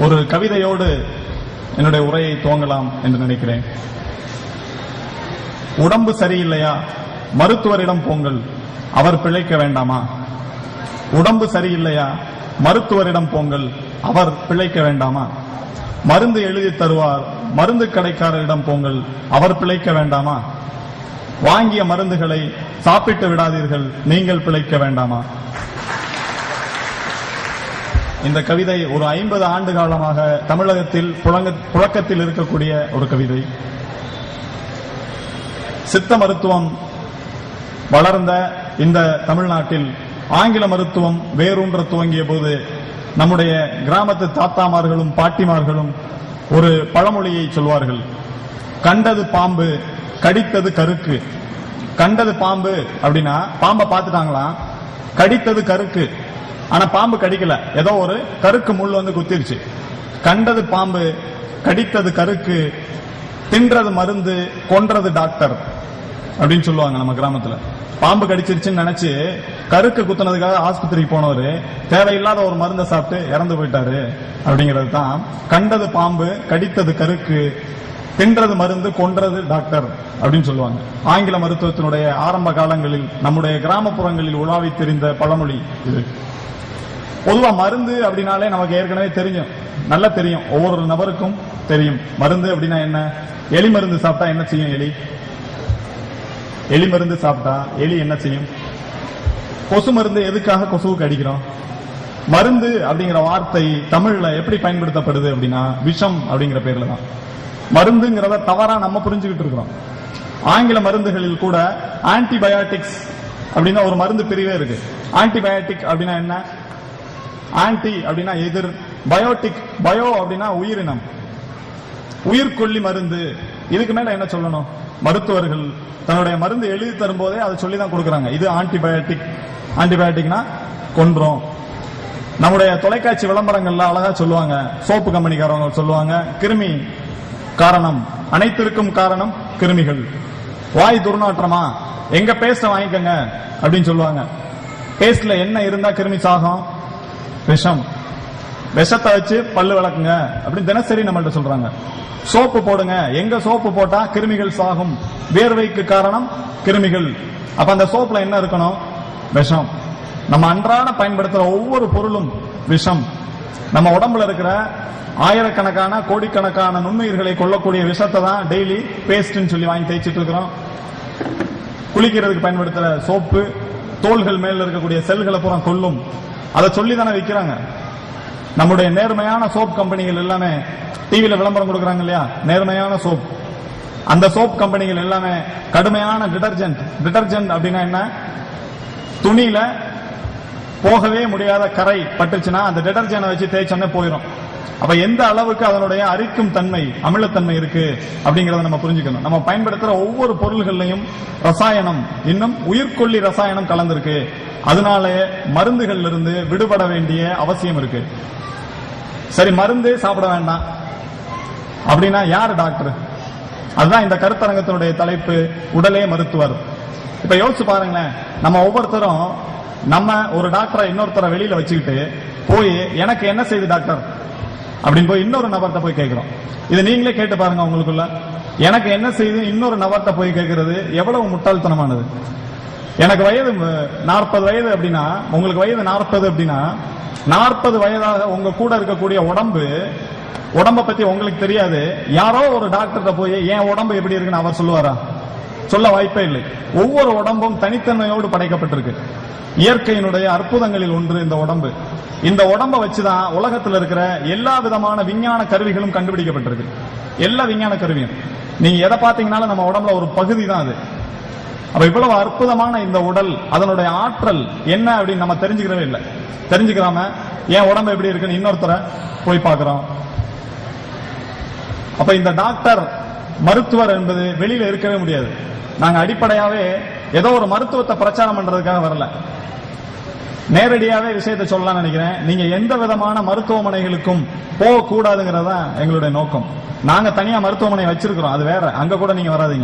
ஒரு கவிதையோடு என்னுடைய உரையை துவங்கலாம் என்று நினைக்கிறேன் உடம்பு சரியில்லையா மருத்துவரிடம் போங்கள் அவர் பிழைக்க வேண்டாமா உடம்பு சரியில்லையா மருத்துவரிடம் போங்கள் அவர் பிழைக்க வேண்டாமா மருந்து எழுதி தருவார் மருந்து கடைக்காரரிடம் போங்கள் அவர் பிழைக்க வேண்டாமா வாங்கிய மருந்துகளை சாப்பிட்டு விடாதீர்கள் நீங்கள் பிழைக்க வேண்டாமா இந்த கவிதை ஒரு ஐம்பது ஆண்டு காலமாக தமிழகத்தில் புழங்க- புழக்கத்தில் இருக்கக்கூடிய ஒரு கவிதை சித்த மருத்துவம் வளர்ந்த இந்த தமிழ்நாட்டில் ஆங்கில மருத்துவம் வேரூன்ற துவங்கிய போது நம்முடைய கிராமத்து தாத்தாமார்களும் பாட்டிமார்களும் ஒரு பழமொழியை சொல்வார்கள் கண்டது பாம்பு கடித்தது கருக்கு கண்டது பாம்பு அப்படின்னா பாம்பை பார்த்துட்டாங்களாம் கடித்தது கருக்கு ஆனா பாம்பு கடிக்கல ஏதோ ஒரு கருக்கு முள் வந்து குத்திருச்சு கண்டது பாம்பு கடித்தது கருக்கு தின்றது மருந்து கொன்றது டாக்டர் அப்படின்னு சொல்லுவாங்க நம்ம கிராமத்துல பாம்பு கடிச்சிருச்சுன்னு நினைச்சு கருக்கு குத்துனதுக்காக ஆஸ்பத்திரிக்கு போனவர் தேவையில்லாத ஒரு மருந்தை சாப்பிட்டு இறந்து போயிட்டாரு அப்படிங்கிறது தான் கண்டது பாம்பு கடித்தது கருக்கு தின்றது மருந்து கொன்றது டாக்டர் அப்படின்னு சொல்லுவாங்க ஆங்கில மருத்துவத்தினுடைய ஆரம்ப காலங்களில் நம்முடைய கிராமப்புறங்களில் உலாவி தெரிந்த பழமொழி இது பொதுவா மருந்து அப்படின்னாலே நமக்கு ஏற்கனவே தெரியும் நல்லா தெரியும் ஒவ்வொரு நபருக்கும் தெரியும் மருந்து அப்படின்னா என்ன எலி மருந்து சாப்பிட்டா என்ன செய்யும் எலி எலி மருந்து சாப்பிட்டா எலி என்ன செய்யும் கொசு மருந்து எதுக்காக கொசுவுக்கு அடிக்கிறோம் மருந்து அப்படிங்கிற வார்த்தை தமிழ்ல எப்படி பயன்படுத்தப்படுது அப்படின்னா விஷம் அப்படிங்கிற பேர்ல தான் மருந்துங்கிறத தவறா நம்ம புரிஞ்சுக்கிட்டு இருக்கிறோம் ஆங்கில மருந்துகளில் கூட ஆன்டிபயாட்டிக்ஸ் அப்படின்னா ஒரு மருந்து பிரிவே இருக்கு ஆன்டிபயாட்டிக் அப்படின்னா என்ன ஆன்டி அப்படின்னா எதிர் பயோட்டிக் பயோ அப்படின்னா உயிரினம் உயிர்கொல்லி மருந்து இதுக்கு மேல என்ன சொல்லணும் மருத்துவர்கள் தன்னுடைய மருந்து எழுதி தரும்போதே அதை சொல்லி தான் கொடுக்கறாங்க இது ஆன்டிபயோட்டிக் ஆன்டிபயோட்டிக்னா கொன்றோம் நம்முடைய தொலைக்காட்சி விளம்பரங்கள்ல அழகா சொல்லுவாங்க சோப்பு கம்பெனிக்காரவங்க சொல்லுவாங்க கிருமி காரணம் அனைத்திற்கும் காரணம் கிருமிகள் வாய் துர்நாற்றமா எங்க பேஸ்ட வாங்கிக்கங்க அப்படின்னு சொல்லுவாங்க பேஸ்ட்ல என்ன இருந்தா கிருமி சாகும் விஷம் விஷத்தை வச்சு பல்லு விளக்குங்க அப்படின்னு தினசரி நம்மள்ட்ட சொல்றாங்க சோப்பு போடுங்க எங்க சோப்பு போட்டா கிருமிகள் சாகும் வேர்வைக்கு காரணம் கிருமிகள் அப்ப அந்த சோப்புல என்ன இருக்கணும் விஷம் நம்ம அன்றாட பயன்படுத்துற ஒவ்வொரு பொருளும் விஷம் நம்ம உடம்புல இருக்கிற ஆயிரக்கணக்கான கோடிக்கணக்கான நுண்ணுயிர்களை கொல்லக்கூடிய விஷத்தை தான் டெய்லி பேஸ்ட்னு சொல்லி வாங்கி தேய்ச்சிட்டு இருக்கிறோம் குளிக்கிறதுக்கு பயன்படுத்துற சோப்பு தோள்கள் மேல இருக்கக்கூடிய செல்களை பூரா கொல்லும் அதை சொல்லி தானே விற்கிறாங்க நம்முடைய நேர்மையான சோப் கம்பெனிகள் எல்லாமே டிவியில விளம்பரம் கொடுக்கறாங்க இல்லையா நேர்மையான சோப் அந்த சோப் கம்பெனிகள் எல்லாமே கடுமையான டிடர்ஜென்ட் டிடர்ஜென்ட் அப்படின்னா என்ன துணியில போகவே முடியாத கரை பட்டுச்சுன்னா அந்த டிடர்ஜென்ட் வச்சு தேய்ச்சோன்னே போயிடும் அப்ப எந்த அளவுக்கு அதனுடைய அரிக்கும் தன்மை அமிலத்தன்மை இருக்கு அப்படிங்கறத நம்ம புரிஞ்சுக்கணும் நம்ம பயன்படுத்துற ஒவ்வொரு பொருள்கள்லையும் ரசாயனம் இன்னும் உயிர்கொல்லி ரசாயனம் கலந்திருக்கு அதனால மருந்துகள்ல இருந்து விடுபட வேண்டிய அவசியம் இருக்கு சரி மருந்தே சாப்பிட வேண்டாம் அப்படின்னா யார் டாக்டர் அதுதான் இந்த கருத்தரங்கத்தினுடைய தலைப்பு உடலே மருத்துவர் இப்ப யோசிச்சு பாருங்களேன் நம்ம ஒவ்வொருத்தரும் நம்ம ஒரு டாக்டரை இன்னொருத்தரை வெளியில வச்சுக்கிட்டு போய் எனக்கு என்ன செய்யுது டாக்டர் அப்படின்னு போய் இன்னொரு நபர்கிட்ட போய் கேட்கிறோம் இது நீங்களே கேட்டு பாருங்க உங்களுக்குள்ள எனக்கு என்ன செய்யுது இன்னொரு நபர்கிட்ட போய் கேட்கறது எவ்வளவு முட்டாள்தனமானது எனக்கு வயது நாற்பது வயது அப்படின்னா உங்களுக்கு வயது நாற்பது அப்படின்னா நாற்பது வயதாக உங்க கூட இருக்கக்கூடிய உடம்பு உடம்ப பத்தி உங்களுக்கு தெரியாது யாரோ ஒரு டாக்டர்கிட்ட போய் என் உடம்பு எப்படி இருக்குன்னு அவர் சொல்லுவாரா சொல்ல வாய்ப்பே இல்லை ஒவ்வொரு உடம்பும் தனித்தன்மையோடு படைக்கப்பட்டிருக்கு இயற்கையினுடைய அற்புதங்களில் ஒன்று இந்த உடம்பு இந்த உடம்ப வச்சுதான் உலகத்தில் இருக்கிற எல்லா விதமான விஞ்ஞான கருவிகளும் கண்டுபிடிக்கப்பட்டிருக்கு எல்லா விஞ்ஞான கருவியும் நீங்க எதை பார்த்தீங்கன்னாலும் நம்ம உடம்புல ஒரு பகுதி தான் அது அப்ப இவ்வளவு அற்புதமான இந்த உடல் அதனுடைய ஆற்றல் என்ன அப்படின்னு நம்ம தெரிஞ்சுக்கிறவே இல்லை தெரிஞ்சுக்கிறாம என் உடம்பு எப்படி இருக்குன்னு இன்னொருத்தரை போய் பார்க்கிறோம் அப்ப இந்த டாக்டர் மருத்துவர் என்பது வெளியில இருக்கவே முடியாது நாங்க அடிப்படையாவே ஏதோ ஒரு மருத்துவத்தை பிரச்சாரம் பண்றதுக்காக வரல நேரடியாவே விஷயத்தை சொல்லலாம் நினைக்கிறேன் நீங்க எந்த விதமான மருத்துவமனைகளுக்கும் போக கூடாதுங்கிறதா எங்களுடைய நோக்கம் நாங்க தனியா மருத்துவமனை வச்சிருக்கிறோம் அது வேற அங்க கூட நீங்க வராதீங்க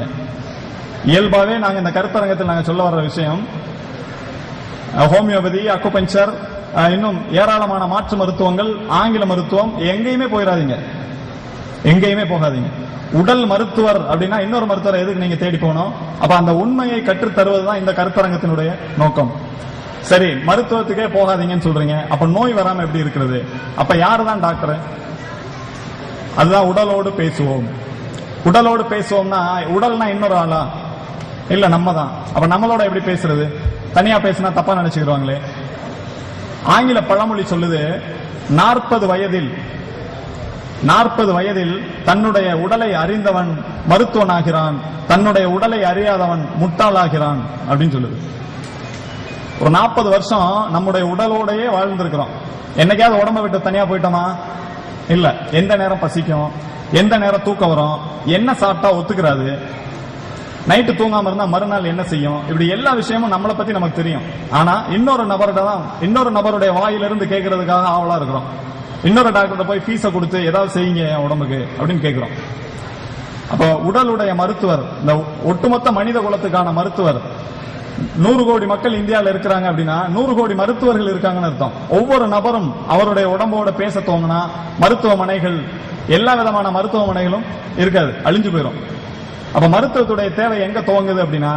இயல்பாவே நாங்க இந்த கருத்தரங்கத்தில் நாங்க சொல்ல வர்ற விஷயம் ஹோமியோபதி அக்குபஞ்சர் அஹ், இன்னும் ஏராளமான மாற்று மருத்துவங்கள் ஆங்கில மருத்துவம் எங்கேயுமே போயிடாதீங்க எங்கேயுமே போகாதீங்க உடல் மருத்துவர் அப்படின்னா இன்னொரு மருத்துவரை எதுக்கு நீங்க தேடி போகணும் அப்ப அந்த உண்மையை கற்றுத் தருவதுதான் இந்த கருத்தரங்கத்தினுடைய நோக்கம் சரி மருத்துவத்துக்கே போகாதீங்கன்னு சொல்றீங்க அப்ப நோய் வராம எப்படி இருக்கிறது அப்ப யாரு தான் டாக்டர் அதுதான் உடலோடு பேசுவோம் உடலோடு பேசுவோம்னா உடல்னா இன்னொரு ஆளா இல்ல நம்ம தான் அப்ப நம்மளோட எப்படி பேசுறது தனியா பேசினா தப்பா நினைச்சுக்கிடுவாங்களே ஆங்கில பழமொழி சொல்லுது நாற்பது வயதில் நாற்பது வயதில் தன்னுடைய உடலை அறிந்தவன் மருத்துவனாகிறான் தன்னுடைய உடலை அறியாதவன் முட்டாளாகிறான் அப்படின்னு சொல்லுது ஒரு நாற்பது வருஷம் நம்முடைய உடலோடயே வாழ்ந்திருக்கிறோம் என்னைக்காவது உடம்ப விட்டு தனியா போயிட்டோமா இல்ல எந்த நேரம் பசிக்கும் எந்த நேரம் தூக்கம் வரும் என்ன சாப்பிட்டா ஒத்துக்கிறாது நைட்டு தூங்காம இருந்தா மறுநாள் என்ன செய்யும் இப்படி எல்லா விஷயமும் நம்மளை பத்தி நமக்கு தெரியும் ஆனா இன்னொரு நபர்கிட்ட தான் இன்னொரு நபருடைய வாயிலிருந்து கேட்கறதுக்காக ஆவலா இருக்கிறோம் இன்னொரு டாக்டர்கிட்ட போய் ஃபீஸை கொடுத்து ஏதாவது செய்யுங்க என் உடம்புக்கு அப்படின்னு கேட்கிறோம் அப்போ உடலுடைய மருத்துவர் இந்த ஒட்டுமொத்த மனித குலத்துக்கான மருத்துவர் நூறு கோடி மக்கள் இந்தியாவில் இருக்கிறாங்க அப்படின்னா நூறு கோடி மருத்துவர்கள் இருக்காங்கன்னு அர்த்தம் ஒவ்வொரு நபரும் அவருடைய உடம்போட பேச துவங்கினா மருத்துவமனைகள் எல்லா விதமான மருத்துவமனைகளும் இருக்காது அழிஞ்சு போயிடும் அப்ப மருத்துவத்துடைய தேவை எங்க துவங்குது அப்படின்னா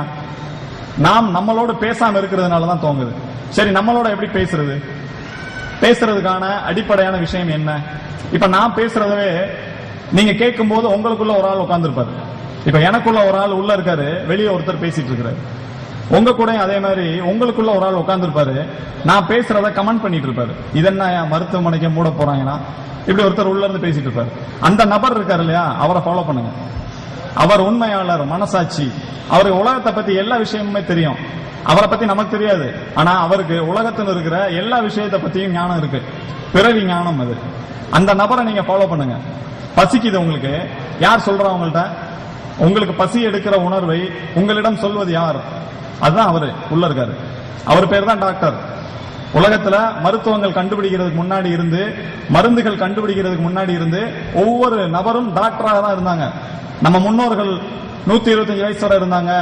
நாம் நம்மளோட பேசாம இருக்கிறதுனால தான் துவங்குது சரி நம்மளோட எப்படி பேசுறது பேசுறதுக்கான அடிப்படையான விஷயம் என்ன இப்ப நான் பேசுறதவே நீங்க கேட்கும் போது உங்களுக்குள்ள ஒரு ஆள் உட்கார்ந்துருப்பாரு இப்ப எனக்குள்ள ஒரு ஆள் உள்ள இருக்காரு வெளியே ஒருத்தர் பேசிட்டு இருக்காரு உங்க கூட அதே மாதிரி உங்களுக்குள்ள ஒரு ஆள் உட்கார்ந்துருப்பாரு நான் பேசுறத கமெண்ட் பண்ணிட்டு இருப்பாரு இதென்ன மருத்துவமனைக்கு மூட போறாங்கன்னா இப்படி ஒருத்தர் உள்ள இருந்து பேசிட்டு இருப்பாரு அந்த நபர் இருக்காரு இல்லையா அவரை ஃபாலோ பண்ணுங்க அவர் உண்மையாளர் மனசாட்சி அவருக்கு உலகத்தை பத்தி எல்லா விஷயமுமே தெரியும் அவரை பத்தி நமக்கு தெரியாது ஆனா அவருக்கு உலகத்தில் இருக்கிற எல்லா விஷயத்தை பத்தியும் ஞானம் இருக்கு பிறவி ஞானம் அது அந்த நபரை நீங்க ஃபாலோ பண்ணுங்க பசிக்குது உங்களுக்கு யார் சொல்றா உங்கள்ட்ட உங்களுக்கு பசி எடுக்கிற உணர்வை உங்களிடம் சொல்வது யார் அதுதான் அவரு உள்ள இருக்காரு அவர் பேர் தான் டாக்டர் உலகத்துல மருத்துவங்கள் கண்டுபிடிக்கிறதுக்கு முன்னாடி இருந்து மருந்துகள் கண்டுபிடிக்கிறதுக்கு முன்னாடி இருந்து ஒவ்வொரு நபரும் டாக்டராக தான் இருந்தாங்க நம்ம முன்னோர்கள் நூத்தி இருபத்தஞ்சு வயசு வரை இருந்தாங்க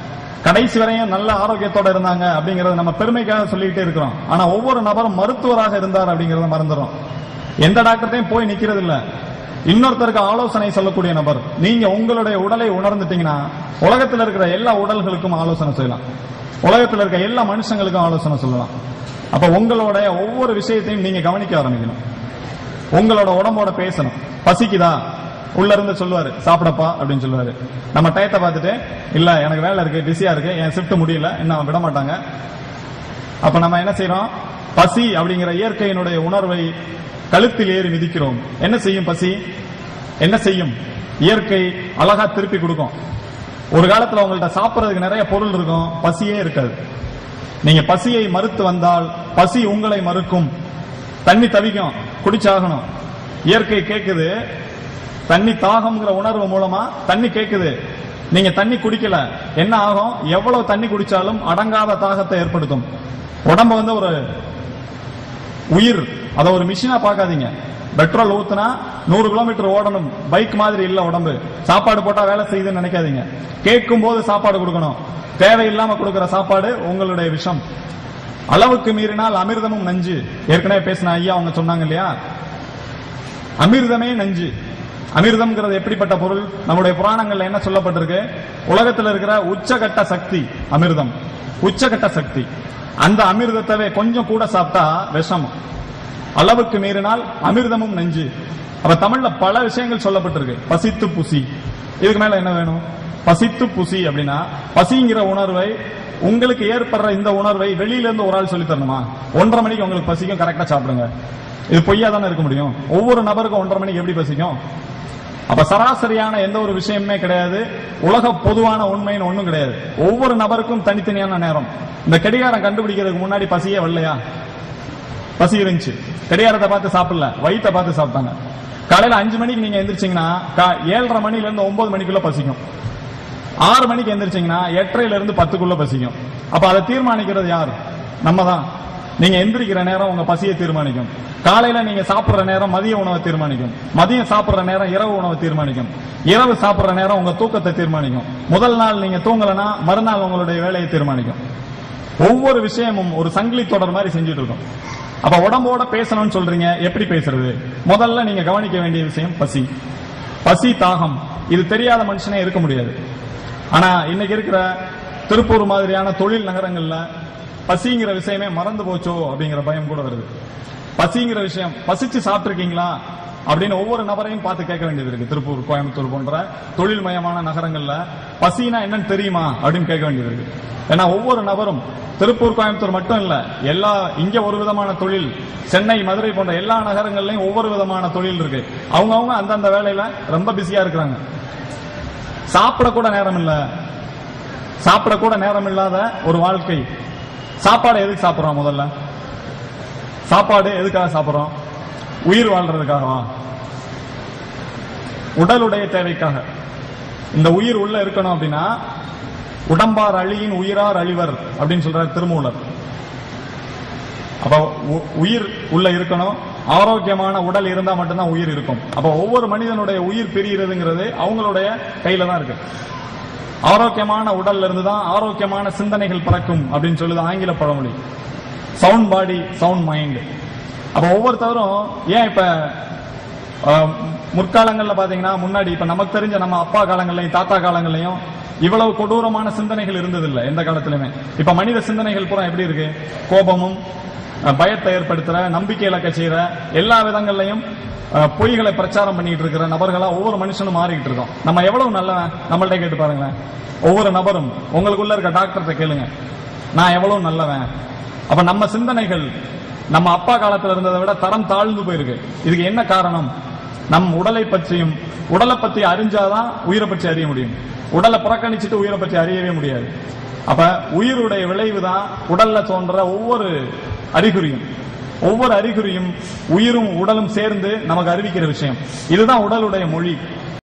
கடைசி வரையும் நல்ல ஆரோக்கியத்தோட இருந்தாங்க அப்படிங்கறத நம்ம பெருமைக்காக சொல்லிக்கிட்டே இருக்கிறோம் ஆனா ஒவ்வொரு நபரும் மருத்துவராக இருந்தார் அப்படிங்கறத மறந்துடும் எந்த டாக்டர்டையும் போய் நிக்கிறது இல்ல இன்னொருத்தருக்கு ஆலோசனை சொல்லக்கூடிய நபர் நீங்க உங்களுடைய உடலை உணர்ந்துட்டீங்கன்னா உலகத்துல இருக்கிற எல்லா உடல்களுக்கும் ஆலோசனை செய்யலாம் உலகத்துல இருக்க எல்லா மனுஷங்களுக்கும் ஆலோசனை சொல்லலாம் அப்ப உங்களோட ஒவ்வொரு விஷயத்தையும் நீங்க கவனிக்க ஆரம்பிக்கணும் உங்களோட உடம்போட பேசணும் பசிக்குதா உள்ள இருந்து சொல்லுவாரு சாப்பிடப்பா அப்படின்னு சொல்லுவாரு நம்ம டயத்தை பார்த்துட்டு இல்ல எனக்கு வேலை இருக்கு பிஸியா இருக்கு என் ஷிஃப்ட் முடியல இன்னும் விட மாட்டாங்க அப்ப நம்ம என்ன செய்யறோம் பசி அப்படிங்கிற இயற்கையினுடைய உணர்வை கழுத்தில் ஏறி மிதிக்கிறோம் என்ன செய்யும் பசி என்ன செய்யும் இயற்கை அழகா திருப்பி கொடுக்கும் ஒரு காலத்துல உங்கள்ட்ட சாப்பிடறதுக்கு நிறைய பொருள் இருக்கும் பசியே இருக்காது நீங்க பசியை மறுத்து வந்தால் பசி உங்களை மறுக்கும் தண்ணி தவிக்கும் குடிச்சாகணும் இயற்கை கேக்குது தண்ணி தாகம்ங்கிற உணர்வு மூலமா தண்ணி கேக்குது நீங்க தண்ணி குடிக்கல என்ன ஆகும் எவ்வளவு தண்ணி குடிச்சாலும் அடங்காத தாகத்தை ஏற்படுத்தும் உடம்ப வந்து ஒரு உயிர் அத ஒரு மிஷினா பார்க்காதீங்க பெட்ரோல் ஊத்துனா நூறு கிலோமீட்டர் ஓடணும் பைக் மாதிரி இல்ல உடம்பு சாப்பாடு போட்டா வேலை செய்யுதுன்னு நினைக்காதீங்க கேட்கும் போது சாப்பாடு கொடுக்கணும் தேவையில்லாம கொடுக்கிற சாப்பாடு உங்களுடைய விஷம் அளவுக்கு மீறினால் அமிர்தமும் நஞ்சு ஏற்கனவே பேசின ஐயா அவங்க சொன்னாங்க இல்லையா அமிர்தமே நஞ்சு அமிர்தம்ங்கிறது எப்படிப்பட்ட பொருள் நம்முடைய புராணங்கள்ல என்ன சொல்லப்பட்டிருக்கு உலகத்தில் இருக்கிற உச்சகட்ட சக்தி அமிர்தம் உச்சகட்ட சக்தி அந்த அமிர்தத்தவே கொஞ்சம் கூட சாப்பிட்டா விஷம் அளவுக்கு மீறினால் அமிர்தமும் நெஞ்சு அப்ப தமிழ்ல பல விஷயங்கள் சொல்லப்பட்டிருக்கு பசித்து புசி இதுக்கு மேல என்ன வேணும் பசித்து புசி அப்படின்னா பசிங்கிற உணர்வை உங்களுக்கு ஏற்படுற இந்த உணர்வை வெளியில இருந்து ஒரு ஆள் சொல்லி தரணுமா ஒன்றரை மணிக்கு உங்களுக்கு பசிக்கும் கரெக்டா சாப்பிடுங்க இது பொய்யா தானே இருக்க முடியும் ஒவ்வொரு நபருக்கும் ஒன்றரை மணிக்கு எப்படி பசிக்கும் அப்ப சராசரியான எந்த ஒரு விஷயமுமே கிடையாது உலக பொதுவான உண்மைன்னு ஒண்ணும் கிடையாது ஒவ்வொரு நபருக்கும் தனித்தனியான நேரம் இந்த கடிகாரம் கண்டுபிடிக்கிறதுக்கு முன்னாடி பசியே வரலையா பசி இருந்துச்சு கடிகாரத்தை பார்த்து சாப்பிடல வயித்தை பார்த்து சாப்பிட்டாங்க காலையில அஞ்சு மணிக்கு நீங்க எந்திரிச்சீங்கன்னா கா- ஏழரை மணில இருந்து ஒன்பது மணிக்குள்ள பசிக்கும் ஆறு மணிக்கு எந்திரிச்சீங்கன்னா எட்டரைல இருந்து பத்துக்குள்ள பசிக்கும் அப்ப அதை தீர்மானிக்கிறது யார் நம்ம தான் நீங்க எந்திரிக்கிற நேரம் உங்க பசியை தீர்மானிக்கும் காலையில நீங்க சாப்பிடுற நேரம் மதிய உணவை தீர்மானிக்கும் மதியம் சாப்பிடுற நேரம் இரவு உணவை தீர்மானிக்கும் இரவு சாப்பிடுற நேரம் உங்க தூக்கத்தை தீர்மானிக்கும் முதல் நாள் நீங்க தூங்கலனா மறுநாள் உங்களுடைய வேலையை தீர்மானிக்கும் ஒவ்வொரு விஷயமும் ஒரு சங்கிலி தொடர் மாதிரி செஞ்சுட்டு இருக்கோம் அப்ப உடம்போட பேசணும்னு சொல்றீங்க எப்படி பேசுறது முதல்ல நீங்க கவனிக்க வேண்டிய விஷயம் பசி பசி தாகம் இது தெரியாத மனுஷனே இருக்க முடியாது ஆனா இன்னைக்கு இருக்கிற திருப்பூர் மாதிரியான தொழில் நகரங்கள்ல பசிங்கிற விஷயமே மறந்து போச்சோ அப்படிங்கிற பயம் கூட வருது பசிங்கிற விஷயம் பசிச்சு சாப்பிட்டிருக்கீங்களா அப்படின்னு ஒவ்வொரு நபரையும் பார்த்து கேட்க வேண்டியது இருக்கு திருப்பூர் கோயம்புத்தூர் போன்ற தொழில்மயமான நகரங்கள்ல பசினா என்னன்னு தெரியுமா அப்படின்னு கேட்க வேண்டியது இருக்கு ஏன்னா ஒவ்வொரு நபரும் திருப்பூர் கோயம்புத்தூர் மட்டும் இல்ல எல்லா இங்க ஒரு விதமான தொழில் சென்னை மதுரை போன்ற எல்லா நகரங்கள்லயும் ஒவ்வொரு விதமான தொழில் இருக்கு அவங்கவங்க அந்தந்த வேலையில ரொம்ப பிஸியா இருக்கிறாங்க சாப்பிட கூட நேரம் இல்ல சாப்பிட கூட நேரம் இல்லாத ஒரு வாழ்க்கை சாப்பாடு எதுக்கு சாப்பிடுறோம் முதல்ல சாப்பாடு எதுக்காக சாப்பிடுறோம் உயிர் வாழ்றதுக்காகவா உடலுடைய தேவைக்காக இந்த உயிர் உள்ள இருக்கணும் அப்படின்னா உடம்பார் அழியின் உயிரார் அழிவர் அப்படின்னு சொல்றாரு திருமூலர் அப்ப உ- உயிர் உள்ள இருக்கணும் ஆரோக்கியமான உடல் இருந்தா மட்டும்தான் உயிர் இருக்கும் அப்ப ஒவ்வொரு மனிதனுடைய உயிர் பிரிகிறதுங்கிறது அவங்களுடைய கையில தான் இருக்கு ஆரோக்கியமான உடல்ல இருந்து தான் ஆரோக்கியமான சிந்தனைகள் பிறக்கும் அப்படின்னு சொல்லுது ஆங்கில பழமொழி சவுண்ட் பாடி சவுண்ட் மைண்ட் அப்ப ஒவ்வொருத்தரும் ஏன் இப்ப அஹ், முற்காலங்கள்ல பாத்தீங்கன்னா முன்னாடி இப்ப நமக்கு தெரிஞ்ச நம்ம அப்பா காலங்கள்லயும் தாத்தா காலங்கள்லயும் இவ்வளவு கொடூரமான சிந்தனைகள் இருந்ததில்லை எந்த காலத்திலுமே இப்ப மனித சிந்தனைகள் பூரா எப்படி இருக்கு கோபமும் அஹ், பயத்தை ஏற்படுத்துற நம்பிக்கை இழக்க செய்யற எல்லா விதங்கள்லயும் அஹ், பொய்களை பிரச்சாரம் பண்ணிட்டு இருக்கிற நபர்களா ஒவ்வொரு மனுஷனும் மாறிக்கிட்டு இருக்கோம் நம்ம எவ்வளவு நல்லவன் நம்மள்ட்ட கேட்டு பாருங்களேன் ஒவ்வொரு நபரும் உங்களுக்குள்ள இருக்க டாக்டர்கிட்ட கேளுங்க நான் எவ்வளவு நல்லவன் அப்ப நம்ம சிந்தனைகள் நம்ம அப்பா காலத்துல இருந்ததை விட தரம் தாழ்ந்து போயிருக்கு இதுக்கு என்ன காரணம் நம் உடலை பற்றியும் உடலை பத்தி அறிஞ்சாதான் உயிரை பற்றி அறிய முடியும் உடலை புறக்கணிச்சுட்டு உயிரை பற்றி அறியவே முடியாது அப்ப உயிருடைய விளைவு தான் உடல்ல தோன்ற ஒவ்வொரு அறிகுறியும் ஒவ்வொரு அறிகுறியும் உயிரும் உடலும் சேர்ந்து நமக்கு அறிவிக்கிற விஷயம் இதுதான் உடலுடைய மொழி